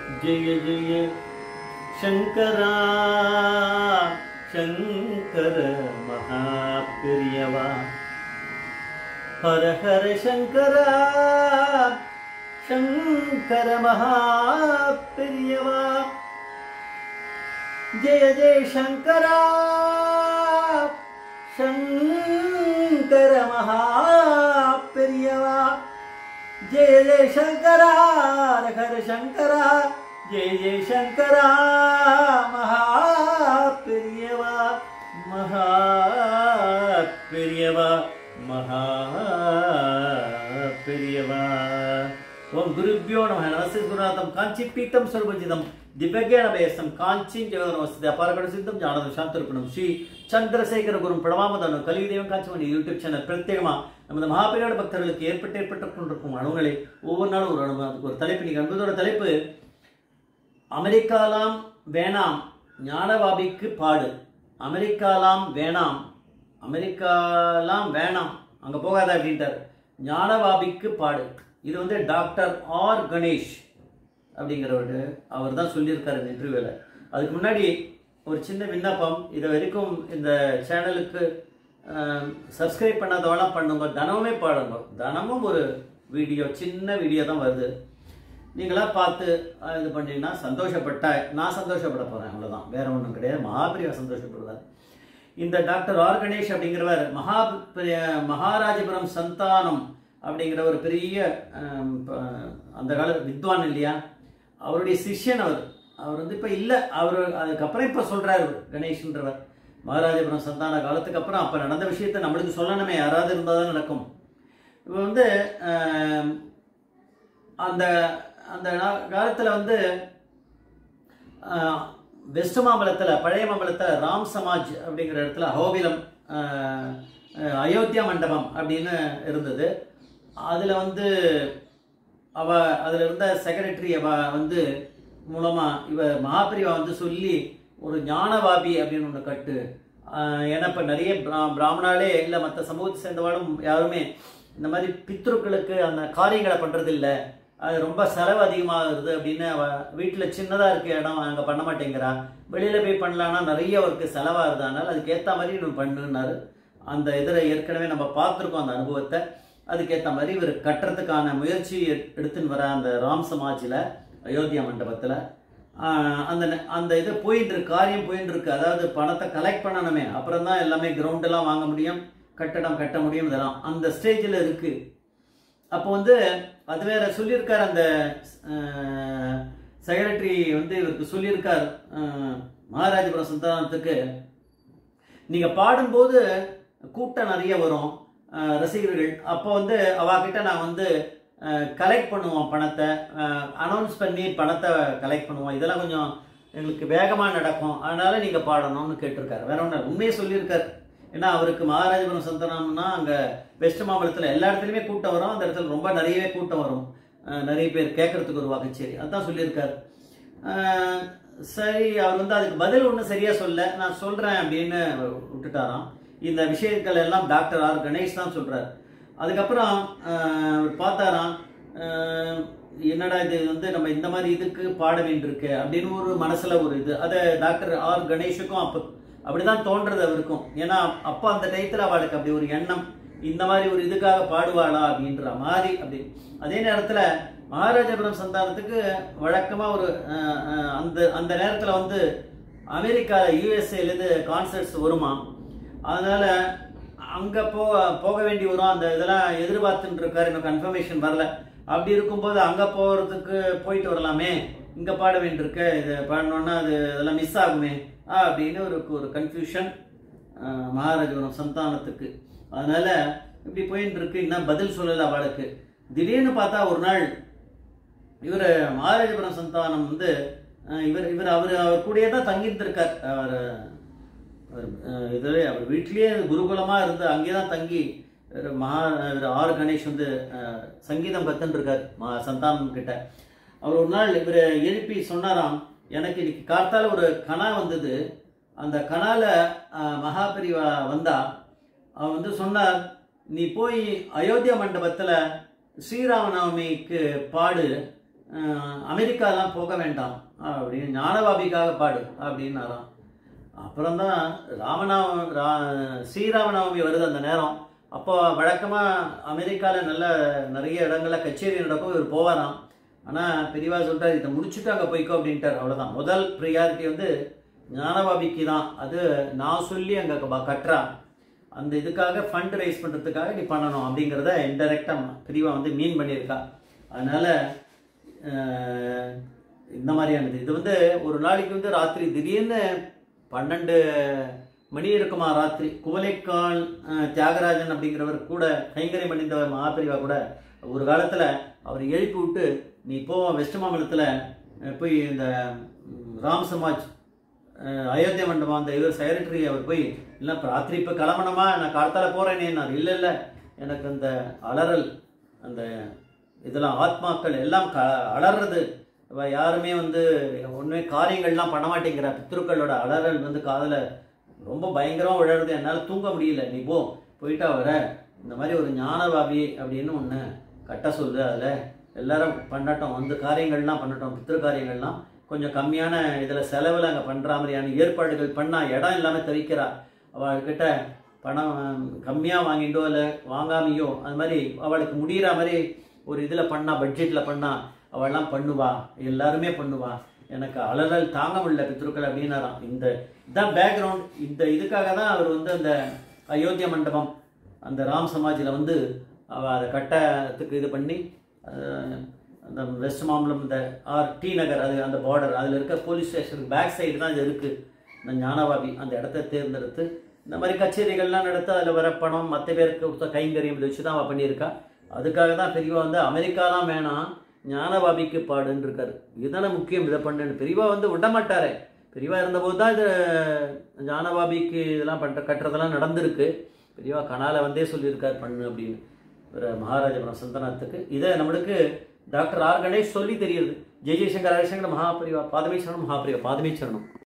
जय जय शङ्करा शङ्कर महाप्रियवा हर हर शङ्करा शङ्कर महाप्रियवा जय जय शङ्करा शङ्कर महाप्रियवा जय जय शङ्करा हर शङ्करा जय जय शङ्करा महाप्रियवा महाप्रियवा महाप्रियवा ஓம் குருப்பியோ நம நமஸ்தே குருநாதம் காஞ்சி பீட்டம் சர்வஜிதம் ದಿವ್ಯಜ್ಞಾನಮಯಸ್ಸಂ ಕಾಂಚೀಂ ಜಗದನಮಸ್ತೆ ಅಪಾರಗಡ ಸಿದ್ಧಂ ஞானதம் சாந்தர்ப்பணம் ஸ்ரீ சந்திரசேகர குரும் பிரணவாமதானம் கலியுதயம் காட்சிமணி யூடியூப் சேனல் பிரத்யேகமா நமது மகாபெரியாட பக்தர்களுக்கு ஏற்பட்டு ஏற்பட்டு கொண்டிருக்கும் அணுகளை ஒவ்வொரு நாளும் ஒரு அணு அதுக்கு ஒரு தலைப்பு நீங்க அன்பதோட தலைப்பு அமெரிக்காலாம் வேணாம் ஞானவாபிக்கு பாடு அமெரிக்காலாம் வேணாம் அமெரிக்காலாம் வேணாம் அங்க போகாத அப்படின்ட்டார் ஞானவாபிக்கு பாடு இது வந்து டாக்டர் ஆர் கணேஷ் அப்படிங்கிறவர் அவர் தான் சொல்லியிருக்காரு இந்த இன்டர்வியூவில் அதுக்கு முன்னாடி ஒரு சின்ன விண்ணப்பம் இது வரைக்கும் இந்த சேனலுக்கு சப்ஸ்கிரைப் பண்ணாதவெல்லாம் பண்ணுங்க தினமுமே பாடுங்க தினமும் ஒரு வீடியோ சின்ன வீடியோ தான் வருது நீங்களாம் பார்த்து அஹ், இது பண்ணீங்கன்னா சந்தோஷப்பட்டா நான் சந்தோஷப்பட போகிறேன் அவ்வளோதான் வேற ஒன்றும் கிடையாது மகாபிரியா சந்தோஷப்படுவார் இந்த டாக்டர் ஆர் கணேஷ் அப்படிங்கிறவர் மகா மகாராஜபுரம் சந்தானம் அப்படிங்கிற ஒரு பெரிய அஹ், ப- அந்த கால வித்வான் இல்லையா அவருடைய சிஷ்யன் அவர் அவர் வந்து இப்போ இல்லை அவர் அதுக்கப்புறம் இப்போ சொல்கிறாரு கணேஷ்ன்றவர் மகாராஜபுரம் சந்தான காலத்துக்கு அப்புறம் அப்போ நடந்த விஷயத்தை நம்மளுக்கு சொல்லணுமே யாராவது இருந்தால் தான் நடக்கும் இப்போ வந்து அஹ், அந்த அந்த காலத்தில் வந்து அஹ், வெஸ்ட் மாம்பலத்தில் பழைய மாம்பலத்தில் ராம் சமாஜ் அப்படிங்கிற இடத்துல ஹோபிலம் அஹ், அஹ், அயோத்தியா மண்டபம் அப்படின்னு இருந்தது அதில் வந்து அவ அதில் இருந்த செக்ரட்டரி அவ வந்து மூலமாக இவ மகாபிரிவா வந்து சொல்லி ஒரு ஞானவாபி அப்படின்னு ஒன்று கட்டு ஆஹ் ஏன்னா இப்போ நிறைய பிரா- பிராமணாலே இல்லை மற்ற சமூகத்தை சேர்ந்தவாடும் யாருமே இந்த மாதிரி பித்ருக்களுக்கு அந்த காரியங்களை பண்ணுறது இல்லை அது ரொம்ப செலவு அதிகமாகுது அப்படின்னு அவ வீட்டில் சின்னதாக இருக்க இடம் அங்கே பண்ண மாட்டேங்கிறா வெளியில் போய் பண்ணலான்னா நிறைய அவருக்கு செலவாகுது அதனால் அதுக்கேற்ற மாதிரி இன்னும் பண்ணுன்னாரு அந்த இதில் ஏற்கனவே நம்ம பார்த்துருக்கோம் அந்த அனுபவத்தை அதுக்கேற்ற மாதிரி இவர் கட்டுறதுக்கான முயற்சி எ- எடுத்துன்னு வர அந்த ராம் சமாஜில் அயோத்தியா மண்டபத்தில் அந்த நெ- அந்த இது போயிட்டு இருக்கு காரியம் போயிட்டு இருக்கு அதாவது பணத்தை கலெக்ட் பண்ணணுமே அப்புறம் தான் எல்லாமே கிரவுண்ட் எல்லாம் வாங்க முடியும் கட்டடம் கட்ட முடியும் இதெல்லாம் அந்த ஸ்டேஜில் இருக்கு அப்போ வந்து அது வேற சொல்லியிருக்கார் அந்த செக்ரட்டரி வந்து இவருக்கு சொல்லியிருக்கார் அஹ், மகாராஜபுரம் சந்தானத்துக்கு நீங்க பாடும்போது கூட்டம் நிறைய வரும் அஹ், ரசிகர்கள் அப்போ வந்து அவாகிட்ட நான் வந்து கலெக்ட் பண்ணுவோம் பணத்தை அனௌன்ஸ் பண்ணி பணத்தை கலெக்ட் பண்ணுவோம் இதெல்லாம் கொஞ்சம் எங்களுக்கு வேகமாக நடக்கும் அதனால நீங்க பாடணும்னு கேட்டிருக்காரு வேற ஒன்று உண்மையை சொல்லியிருக்காரு ஏன்னா அவருக்கு மகாராஜபுரம் சந்தனம்னா அங்கே வெஸ்ட் மாம்பலத்தில் எல்லா இடத்துலையுமே கூட்டம் வரும் அந்த இடத்துல ரொம்ப நிறையவே கூட்டம் வரும் அஹ், நிறைய பேர் கேட்கறதுக்கு ஒரு கச்சேரி அதான் சொல்லியிருக்காரு அஹ், சரி அவர் வந்து அதுக்கு பதில் ஒன்றும் சரியா சொல்ல நான் சொல்றேன் அப்படின்னு விட்டுட்டாராம் இந்த விஷயங்கள் எல்லாம் டாக்டர் ஆர் கணேஷ் தான் சொல்றாரு அதுக்கப்புறம் அஹ், அவர் பார்த்தாராம் அஹ், என்னடா இது வந்து நம்ம இந்த மாதிரி இதுக்கு பாட வேண்டியிருக்கு அப்படின்னு ஒரு மனசுல ஒரு இது அதை டாக்டர் ஆர் கணேஷுக்கும் அப்போ அப்படிதான் தோன்றது அவருக்கும் ஏன்னா அப்போ அந்த டயத்தில் அவளுக்கு அப்படி ஒரு எண்ணம் இந்த மாதிரி ஒரு இதுக்காக பாடுவாளா அப்படின்ற மாதிரி அப்படி அதே நேரத்தில் மகாராஜபுரம் சந்தானத்துக்கு வழக்கமாக ஒரு அஹ், அஹ், அந்த அந்த நேரத்தில் வந்து அமெரிக்கா யூஎஸ்ஏலேருந்து கான்சர்ட்ஸ் வருமா அதனால அங்கே போ போக வேண்டி வரும் அந்த இதெல்லாம் எதிர்பார்த்துட்டு இருக்காரு இன்னும் கன்ஃபர்மேஷன் வரல அப்படி இருக்கும்போது அங்கே போகிறதுக்கு போயிட்டு வரலாமே இங்கே பாட வேண்டியிருக்கு இது பாடணுன்னா அது இதெல்லாம் மிஸ் ஆகுமே ஆ, அப்படின்னு ஒரு ஒரு கன்ஃபியூஷன் மகாராஜபுரம் சந்தானத்துக்கு அதனால இப்படி போயிட்டு இருக்கு இன்னும் பதில் சொல்லலை அவளுக்கு திடீர்னு பார்த்தா ஒரு நாள் இவர் மகாராஜபுரம் சந்தானம் வந்து அஹ், இவர் இவர் அவர் அவர் கூடயே தான் தங்கியிருந்திருக்கார் அவர் அவர் அஹ், இதுல அவர் வீட்லயே குருகுலமா இருந்து அங்கே தான் தங்கி இவர் மகா இவர் ஆர் கணேஷ் வந்து அஹ், சங்கீதம் கத்துன்னு இருக்கார் மா சந்தானம் கிட்ட அவர் ஒரு நாள் இவர் எழுப்பி சொன்னாராம் எனக்கு இன்னைக்கு கார்த்தால ஒரு கனா வந்தது அந்த கனால அஹ், மகாபெரிவா வந்தா அவன் வந்து சொன்னார் நீ போய் அயோத்தியா மண்டபத்துல ஸ்ரீராமநவமிக்கு பாடு அஹ், அமெரிக்காலாம் போக வேண்டாம் அப்படின்னு ஞானவாபிக்காக பாடு அப்படின்னாராம் அப்புறம்தான் ராமநாம ரா ஸ்ரீராமநவமி வருது அந்த நேரம் அப்போ வழக்கமாக அமெரிக்காவில் நல்ல நிறைய இடங்கள்ல கச்சேரி நடக்கும் இவர் போவாராம் ஆனால் பெரியவா சொல்லிட்டார் இதை முடிச்சுட்டு அங்கே போய்க்கோ அப்படின்ட்டார் அவ்வளோதான் முதல் ப்ரியாரிட்டி வந்து ஞானவாபிக்கு தான் அது நான் சொல்லி அங்கே கட்டுறா அந்த இதுக்காக ஃபண்ட் ரைஸ் பண்ணுறதுக்காக நீ பண்ணணும் அப்படிங்கிறத இன்டெரக்டாக பிரிவா வந்து மீன் பண்ணியிருக்கா அதனால அஹ், இந்த மாதிரியானது இது வந்து ஒரு நாளைக்கு வந்து ராத்திரி திடீர்னு பன்னெண்டு மணி இருக்குமா ராத்திரி குவலைக்கால் அஹ், தியாகராஜன் அப்படிங்கிறவர் கூட கைங்கரியம் பண்ணியிருந்தவர் மகாபிரிவா கூட ஒரு காலத்தில் அவர் எழுப்பி விட்டு நீ போ வெஸ்ட் மாநிலத்தில் போய் இந்த ம், ராம் சமாஜ் அஹ், அயோத்தியா மண்டபம் அந்த இவர் செக்ரட்டரி அவர் போய் இல்லை ராத்திரி இப்போ கிளம்பணுமா நான் காலத்தால் போகிறேனே நான் இல்லை இல்லை எனக்கு அந்த அலறல் அந்த இதெல்லாம் ஆத்மாக்கள் எல்லாம் க அலறது இவ யாருமே வந்து ஒன்றுமே காரியங்கள்லாம் பண்ண மாட்டேங்கிற பித்ருக்களோட அலறல் வந்து காதில் ரொம்ப பயங்கரமாக விழறது என்னால் தூங்க முடியல நீ போ போயிட்டா வர இந்த மாதிரி ஒரு ஞானபாபி அப்படின்னு ஒன்று கட்ட சொல்லு அதில் எல்லாரும் பண்ணட்டும் வந்து காரியங்கள்லாம் பண்ணட்டும் பித்ரு காரியங்கள்லாம் கொஞ்சம் கம்மியான இதில் செலவில் அங்கே பண்ணுற மாதிரியான ஏற்பாடுகள் பண்ணால் இடம் இல்லாமல் தவிக்கிறா அவள்கிட்ட பணம் கம்மியாக வாங்கிட்டோ இல்லை வாங்காமையோ அது மாதிரி அவளுக்கு முடிகிற மாதிரி ஒரு இதில் பண்ணா பட்ஜெட்டில் பண்ணா அவள்லாம் பண்ணுவா எல்லாருமே பண்ணுவா எனக்கு அலறல் தாங்க முடியல பித்ருக்கள் அப்படின்னாராம் இந்த இதான் பேக்ரவுண்ட் இந்த இதுக்காக தான் அவர் வந்து அந்த அயோத்தியா மண்டபம் அந்த ராம் சமாஜில் வந்து அவ அதை கட்டத்துக்கு இது பண்ணி அஹ், அந்த வெஸ்ட் மாம்பலம் இந்த ஆர் டி நகர் அது அந்த பார்டர் அதில் இருக்க போலீஸ் ஸ்டேஷனுக்கு பேக் சைடு தான் இது இருக்குது இந்த ஞானவாபி அந்த இடத்த தேர்ந்தெடுத்து இந்த மாதிரி கச்சேரிகள்லாம் நடத்த அதில் வர பணம் மற்ற பேருக்கு கொடுத்த கைங்கரியம் இதை வச்சு தான் அவள் பண்ணியிருக்கா அதுக்காக தான் பெரியவா வந்து அமெரிக்காலாம் வேணாம் ஞானவாபிக்கு பாடுன்னு இருக்காரு இதுதானே முக்கியம் இதை பண்ணுன்னு பெரியவா வந்து விட மாட்டாரே பெரியவா இருந்தபோது தான் இது ஞானவாபிக்கு இதெல்லாம் பண்ணுற கட்டுறதெல்லாம் நடந்திருக்கு பெரியவா கனால வந்தே சொல்லியிருக்கார் பண்ணு அப்படின்னு இவர மகாராஜபுரம் சந்தனத்துக்கு இதை நம்மளுக்கு டாக்டர் ஆர் கணேஷ் சொல்லி தெரியுது ஜெய் ஜெய்சங்கர் ஹரிசங்கர் மகாபிரிவா பாதமீச்சரணம் மகாபிரிவா பாதமீச்சரணம்